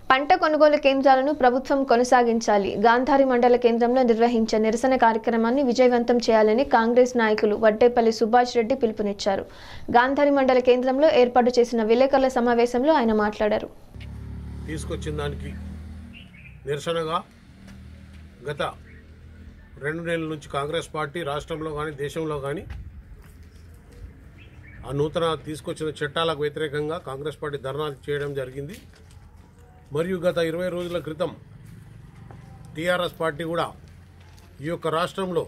పంట కొనుగోలు కేంద్రాలను ప్రభుత్వం కొనసాగించాలి గాంధారి మండల కేంద్రంలో నిర్వహించే నిరసన కార్యక్రమాన్ని విజయవంతం చేయాలని కాంగ్రెస్ నాయకులు వడ్డేపల్లి సుభాష్ రెడ్డి పిలుపునిచ్చారు గాంధారి మండల కేంద్రంలో ఏర్పాటు చేసిన విలేకరుల సమావేశంలో ఆయన మాట్లాడారు తీసుకొచ్చిన దానికి నిరసనగా గత రెండు నెలల నుంచి కాంగ్రెస్ పార్టీ రాష్ట్రంలో కానీ దేశంలో కానీ ఆ నూతన తీసుకొచ్చిన చట్టాలకు వ్యతిరేకంగా కాంగ్రెస్ పార్టీ ధర్నా చేయడం జరిగింది మరియు గత ఇరవై రోజుల క్రితం టీఆర్ఎస్ పార్టీ కూడా ఈ యొక్క రాష్ట్రంలో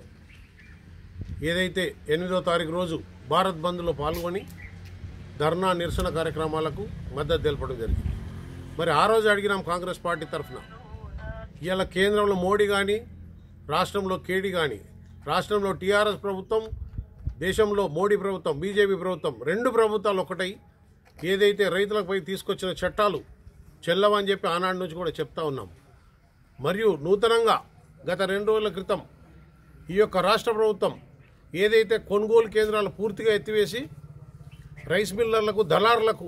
ఏదైతే ఎనిమిదో తారీఖు రోజు భారత్ బంద్లో పాల్గొని ధర్నా నిరసన కార్యక్రమాలకు మద్దతు తెలపడం జరిగింది మరి ఆ రోజు అడిగినాం కాంగ్రెస్ పార్టీ తరఫున ఇవాళ కేంద్రంలో మోడీ కానీ రాష్ట్రంలో కేడీ కానీ రాష్ట్రంలో టీఆర్ఎస్ ప్రభుత్వం దేశంలో మోడీ ప్రభుత్వం బీజేపీ ప్రభుత్వం రెండు ప్రభుత్వాలు ఒకటై ఏదైతే రైతులపై తీసుకొచ్చిన చట్టాలు చెల్లవని చెప్పి ఆనాటి నుంచి కూడా చెప్తా ఉన్నాం మరియు నూతనంగా గత రెండు రోజుల క్రితం ఈ యొక్క రాష్ట్ర ప్రభుత్వం ఏదైతే కొనుగోలు కేంద్రాలు పూర్తిగా ఎత్తివేసి రైస్ మిల్లర్లకు దళారులకు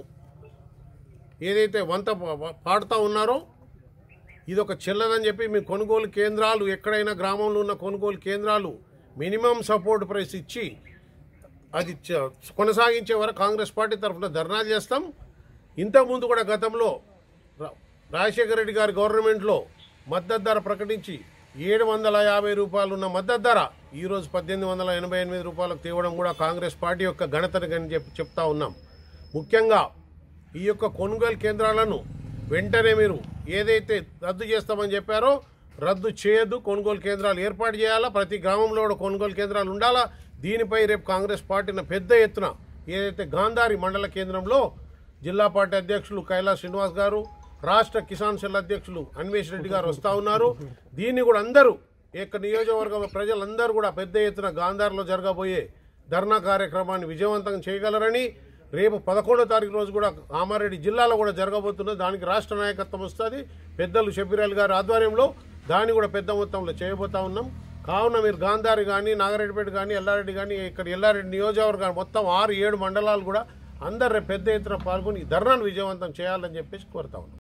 ఏదైతే వంత పా- పాడుతూ ఉన్నారో ఇది ఒక చెల్లదని చెప్పి మీ కొనుగోలు కేంద్రాలు ఎక్కడైనా గ్రామంలో ఉన్న కొనుగోలు కేంద్రాలు మినిమం సపోర్ట్ ప్రైస్ ఇచ్చి అది చ- కొనసాగించే వరకు కాంగ్రెస్ పార్టీ తరఫున ధర్నా చేస్తాం ఇంతకుముందు కూడా గతంలో రా- రాజశేఖర రెడ్డి గారి గవర్నమెంట్లో మద్దతు ధర ప్రకటించి ఏడు వందల యాభై రూపాయలు ఉన్న మద్దతు ధర ఈరోజు పద్దెనిమిది వందల ఎనభై ఎనిమిది రూపాయలకు తేవడం కూడా కాంగ్రెస్ పార్టీ యొక్క ఘనతని అని చెప్పి చెప్తా ఉన్నాం ముఖ్యంగా ఈ యొక్క కొనుగోలు కేంద్రాలను వెంటనే మీరు ఏదైతే రద్దు చేస్తామని చెప్పారో రద్దు చేయొద్దు కొనుగోలు కేంద్రాలు ఏర్పాటు చేయాలా ప్రతి గ్రామంలో కూడా కొనుగోలు కేంద్రాలు ఉండాలా దీనిపై రేపు కాంగ్రెస్ పార్టీన పెద్ద ఎత్తున ఏదైతే గాంధారి మండల కేంద్రంలో జిల్లా పార్టీ అధ్యక్షులు కైలాస్ శ్రీనివాస్ గారు రాష్ట్ర కిసాన్ సెల్ అధ్యక్షులు అన్వేష్ రెడ్డి గారు వస్తూ ఉన్నారు దీన్ని కూడా అందరూ ఈ యొక్క నియోజకవర్గ ప్రజలందరూ కూడా పెద్ద ఎత్తున గాంధార్లో జరగబోయే ధర్నా కార్యక్రమాన్ని విజయవంతం చేయగలరని రేపు పదకొండో తారీఖు రోజు కూడా కామారెడ్డి జిల్లాలో కూడా జరగబోతున్నది దానికి రాష్ట్ర నాయకత్వం వస్తుంది పెద్దలు షబీరాల్ గారి ఆధ్వర్యంలో దాన్ని కూడా పెద్ద మొత్తంలో చేయబోతా ఉన్నాం కావున మీరు గాంధారి కానీ నాగారెడ్డిపేట కానీ ఎల్లారెడ్డి కానీ ఇక్కడ ఎల్లారెడ్డి నియోజకవర్గాన్ని మొత్తం ఆరు ఏడు మండలాలు కూడా అందరు రేపు పెద్ద ఎత్తున పాల్గొని ఈ ధర్నాను విజయవంతం చేయాలని చెప్పేసి కోరుతా ఉన్నాం